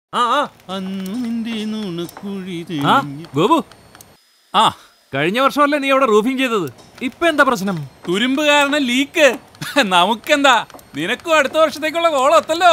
ആ ആ അന്നു നിന്റെ നുണക്കുഴി ആ തെളിഞ്ഞ് ഗോപു ആ കഴിഞ്ഞ വർഷമല്ലേ നീ അവിടെ റൂഫിംഗ് ചെയ്തത് ഇപ്പൊ എന്താ പ്രശ്നം തുരുമ്പ് കാരണം ലീക്ക് നമുക്കെന്താ നിനക്കും അടുത്ത വർഷത്തേക്കുള്ള കോളത്തല്ലോ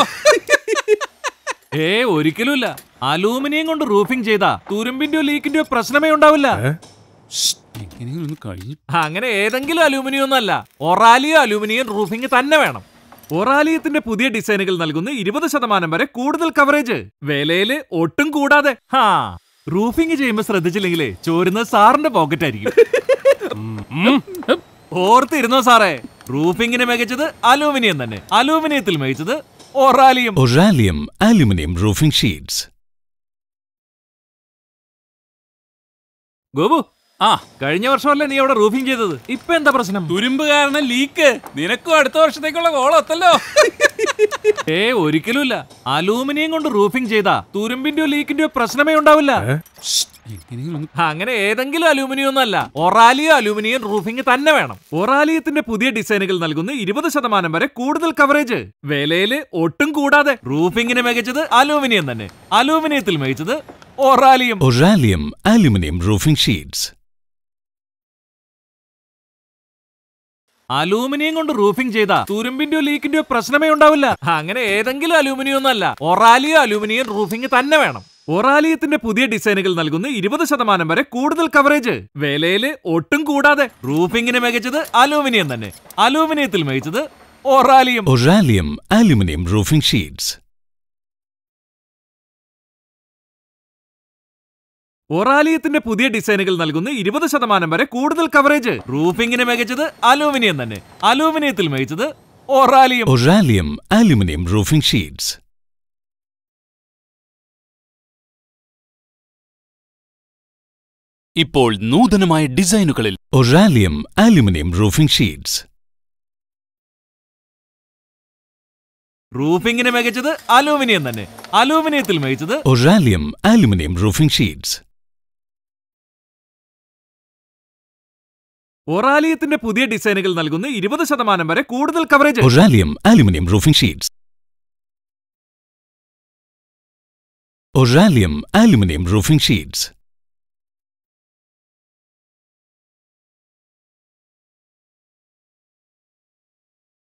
ഏ ഒരിക്കലുമില്ല അലൂമിനിയം കൊണ്ട് റൂഫിംഗ് ചെയ്താ തുരുമ്പിന്റെയോ ലീക്കിന്റെയോ പ്രശ്നമേ ഉണ്ടാവില്ല എങ്ങനെയെങ്കിലും ഒന്ന് കഴിഞ്ഞു അങ്ങനെ ഏതെങ്കിലും അലൂമിനിയം ഒന്നല്ല ഒറാലിയോ അലൂമിനിയം റൂഫിംഗ് തന്നെ വേണം ഒറാലിയത്തിന്റെ പുതിയ ഡിസൈനുകൾ നൽകുന്ന ഇരുപത് ശതമാനം വരെ കൂടുതൽ കവറേജ് വിലയില് ഒട്ടും കൂടാതെ ഹാ റൂഫിംഗ് ചെയ്യുമ്പോ ശ്രദ്ധിച്ചില്ലെങ്കിലേ ചോരുന്നത് സാറിന്റെ പോക്കറ്റ് ആയിരിക്കും ഉം. ഓർത്തിരുന്നോ സാറേ റൂഫിംഗിന് മികച്ചത് അലൂമിനിയം തന്നെ അലൂമിനിയത്തിൽ മികച്ചത് Oralium Oralium Aluminium Roofing Sheets. Gopu ആ കഴിഞ്ഞ വർഷമല്ലേ നീ അവിടെ റൂഫിംഗ് ചെയ്തത് ഇപ്പൊ എന്താ പ്രശ്നം തുരുമ്പ് കാരണം ലീക്ക് നിനക്കും അടുത്ത വർഷത്തേക്കുള്ള കോളത്തല്ലോ ഏ ഒരിക്കലുമില്ല അലൂമിനിയം കൊണ്ട് റൂഫിംഗ് ചെയ്താ തുരുമ്പിന്റെയോ ലീക്കിന്റെയോ പ്രശ്നമേ ഉണ്ടാവില്ല എങ്ങനെയെങ്കിലും ഒന്ന് അങ്ങനെ ഏതെങ്കിലും അലൂമിനിയം ഒന്നല്ല ഒറാലിയോ അലൂമിനിയം റൂഫിംഗ് തന്നെ വേണം ഒറാലിയത്തിന്റെ പുതിയ ഡിസൈനുകൾ നൽകുന്ന ഇരുപത് ശതമാനം വരെ കൂടുതൽ കവറേജ് വിലയില് ഒട്ടും കൂടാതെ റൂഫിംഗിന് മികച്ചത് അലൂമിനിയം തന്നെ അലൂമിനിയത്തിൽ മികച്ചത് Oralium Oralium Aluminium Roofing Sheets. Aluminium കൊണ്ട് റൂഫിംഗ് ചെയ്താ തുരുമ്പിന്റെയോ ലീക്കിന്റെയോ പ്രശ്നമേ ഉണ്ടാവില്ല അങ്ങനെ ഏതെങ്കിലും അലൂമിനിയം ഒന്നല്ല ഒറാലിയോ അലൂമിനിയം റൂഫിംഗ് തന്നെ വേണം ഒറാലിയത്തിന്റെ പുതിയ ഡിസൈനുകൾ നൽകുന്ന ഇരുപത് ശതമാനം വരെ കൂടുതൽ കവറേജ് വിലയില് ഒട്ടും കൂടാതെ റൂഫിംഗിന് മികച്ചത് അലൂമിനിയം തന്നെ അലൂമിനിയത്തിൽ മികച്ചത് Oralium Oralium Aluminium Roofing Sheets. ഒറാലിയത്തിന്റെ പുതിയ ഡിസൈനുകൾ നൽകുന്ന ഇരുപത് ശതമാനം വരെ കൂടുതൽ കവറേജ് റൂഫിംഗിന് മികച്ചത് അലൂമിനിയം തന്നെ അലൂമിനിയത്തിൽ മികച്ചത് Oralium Oralium Aluminium Roofing Sheets. ഇപ്പോൾ നൂതനമായ ഡിസൈനുകളിൽ Oralium Aluminium Roofing Sheets. റൂഫിംഗിന് മികച്ചത് അലൂമിനിയം തന്നെ അലൂമിനിയത്തിൽ മികച്ചത് Oralium Aluminium Roofing Sheets. ഒറാലിയത്തിന്റെ പുതിയ ഡിസൈനുകൾ നൽകുന്ന ഇരുപത് ശതമാനം വരെ കൂടുതൽ coverage Oralium Aluminium Roofing Sheets. Oralium Aluminium Roofing Sheets.